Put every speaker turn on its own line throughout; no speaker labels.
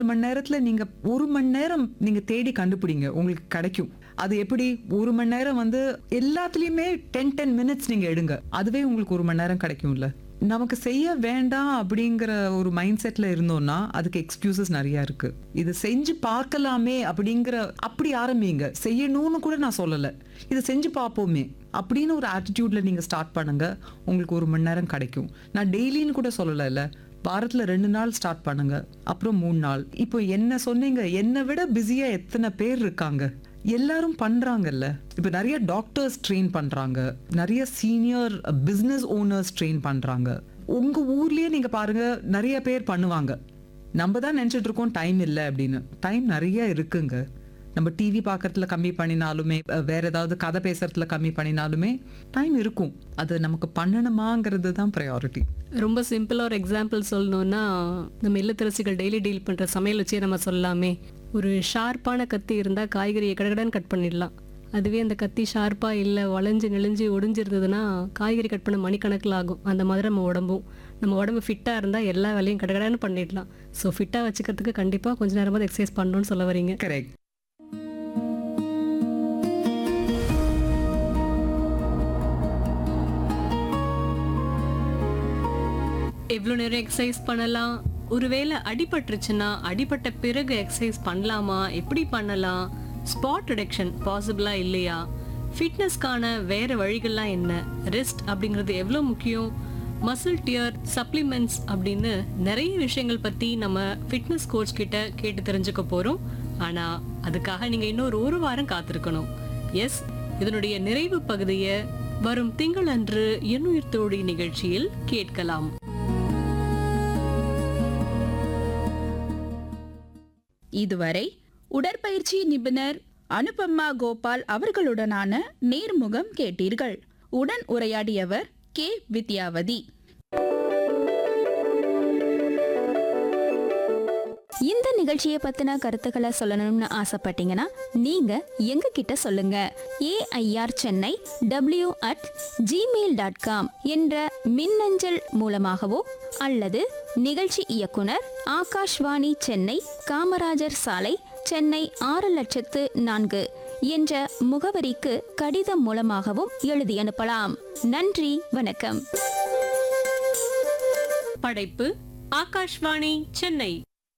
ஒரு மணி நேரத்துல நீங்க ஒரு மணி நேரம் நீங்க தேடி கண்டுபிடிங்க உங்களுக்கு கிடைக்கும் அது எப்படி ஒரு மணி நேரம் வந்து எல்லாத்துலயுமே டென் டென் மினிட்ஸ் நீங்க எடுங்க அதுவே உங்களுக்கு ஒரு மணி நேரம் கிடைக்கும்ல நமக்கு செய்ய வேண்டாம் அப்படிங்கிற ஒரு மைண்ட் செட்ல இருந்தோம்னா அதுக்கு எக்ஸ்கியூசஸ் நிறைய இருக்கு இது செஞ்சு பார்க்கலாமே அப்படிங்கிற அப்படி ஆரம்பிங்க செய்யணும்னு கூட நான் சொல்லல இதை செஞ்சு பார்ப்போமே அப்படின்னு ஒரு ஆட்டிடியூட்ல நீங்க ஸ்டார்ட் பண்ணுங்க உங்களுக்கு ஒரு மணி நேரம் கிடைக்கும் நான் டெய்லின்னு கூட சொல்லல வாரத்துல ரெண்டு நாள் ஸ்டார்ட் பண்ணுங்க அப்புறம் மூணு நாள் இப்போ என்ன சொன்னீங்க என்னை விட பிஸியா எத்தனை பேர் இருக்காங்க எல்லாரும் பண்றாங்கல்ல இப்போ நிறைய டாக்டர்ஸ் ட்ரெயின் பண்றாங்க நிறைய சீனியர் பிசினஸ் ஓனர்ஸ் ட்ரெயின் பண்றாங்க உங்க ஊர்லயே நீங்க பாருங்க நிறைய பேர் பண்ணுவாங்க நம்ம தான் நினைச்சிட்டு இருக்கோம் டைம் இல்லை அப்படின்னு டைம் நிறைய இருக்குங்க நம்ம டிவி பார்க்கறதுல கம்மி பண்ணினாலுமே அஹ், வேற ஏதாவது கதை பேசுறதுல கம்மி பண்ணினாலுமே டைம் இருக்கும் அது நமக்கு பண்ணணுமாங்கிறது தான் ப்ரையாரிட்டி
ரொம்ப சிம்பிளாக ஒரு எக்ஸாம்பிள் சொல்லணும்னா நம்ம இல்லத்தரசிகள் டெய்லி டீல் பண்ணுற சமையல் வச்சே நம்ம சொல்லலாமே ஒரு ஷார்ப்பான கத்தி இருந்தால் காய்கறியை கடகடன்னு கட் பண்ணிடலாம் அதுவே அந்த கத்தி ஷார்ப்பாக இல்லை வளைஞ்சு நெளிஞ்சு ஒடிஞ்சிருந்ததுன்னா காய்கறி கட் பண்ண மணிக்கணக்கில் ஆகும் அந்த மாதிரி நம்ம உடம்பும் நம்ம உடம்பு ஃபிட்டாக இருந்தால் எல்லா வேலையும் கடகடன்னு பண்ணிடலாம் ஸோ ஃபிட்டாக வச்சுக்கிறதுக்கு கண்டிப்பாக கொஞ்ச நேரமாவது எக்ஸசைஸ் பண்ணணும்னு சொல்ல வரீங்க
கரெக்ட்
எவ்வளோ நேரம் எக்ஸசைஸ் பண்ணலாம் ஒருவேளை அடிபட்டுருச்சுன்னா அடிபட்ட பிறகு எக்ஸசைஸ் பண்ணலாமா எப்படி பண்ணலாம் ஸ்பாட் ரிடக்ஷன் பாசிபிளா இல்லையா ஃபிட்னஸ்க்கான வேற வழிகள்லாம் என்ன ரெஸ்ட் அப்படிங்கிறது எவ்வளோ முக்கியம் மசில் டியர் சப்ளிமெண்ட்ஸ் அப்படின்னு நிறைய விஷயங்கள் பற்றி நம்ம ஃபிட்னஸ் கோச் கிட்ட கேட்டு தெரிஞ்சுக்க போகிறோம் ஆனால் அதுக்காக நீங்கள் இன்னொரு ஒரு வாரம் காத்திருக்கணும் எஸ் இதனுடைய நிறைவு பகுதியை வரும் திங்களன்று எண்ணுயிர் தோழி நிகழ்ச்சியில் கேட்கலாம்
இதுவரை உடற்பயிற்சி நிபுணர் அனுபமா கோபால் அவர்களுடனான நேர்முகம் கேட்டீர்கள் உடன் உரையாடியவர் கே வித்யாவதி
இந்த நிகழ்ச்சியை பத்தின கருத்துக்களை சொல்லணும்னு ஆசைப்பட்டீங்கன்னா நீங்க எங்க கிட்ட சொல்லுங்க AIR Chennai W at Gmail dot com என்ற மின்னஞ்சல் மூலமாகவோ அல்லது நிகழ்ச்சி இயக்குனர் ஆகாஷ்வாணி சென்னை காமராஜர் சாலை சென்னை ஆறு லட்சத்து நான்கு என்ற முகவரிக்கு கடிதம் மூலமாகவும் எழுதி அனுப்பலாம் நன்றி வணக்கம்
படைப்பு ஆகாஷ்வாணி சென்னை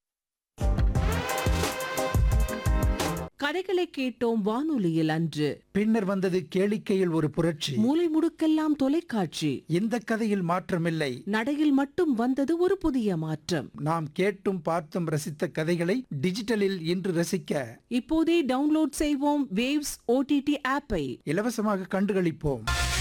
கதைகளை கேட்டோம் வானொலியில் அன்று
பின்னர் வந்தது கேளிக்கையில் ஒரு புரட்சி
மூலை முடுக்கெல்லாம் தொலைக்காட்சி
இந்த கதையில் மாற்றமில்லை
நடையில் மட்டும் வந்தது ஒரு புதிய மாற்றம்
நாம் கேட்டும் பார்த்தும் ரசித்த கதைகளை டிஜிட்டலில் இன்று ரசிக்க
இப்போதே டவுன்லோட் செய்வோம் வேவ்ஸ் ஓடிடி ஆப்பை
இலவசமாக கண்டுகளிப்போம்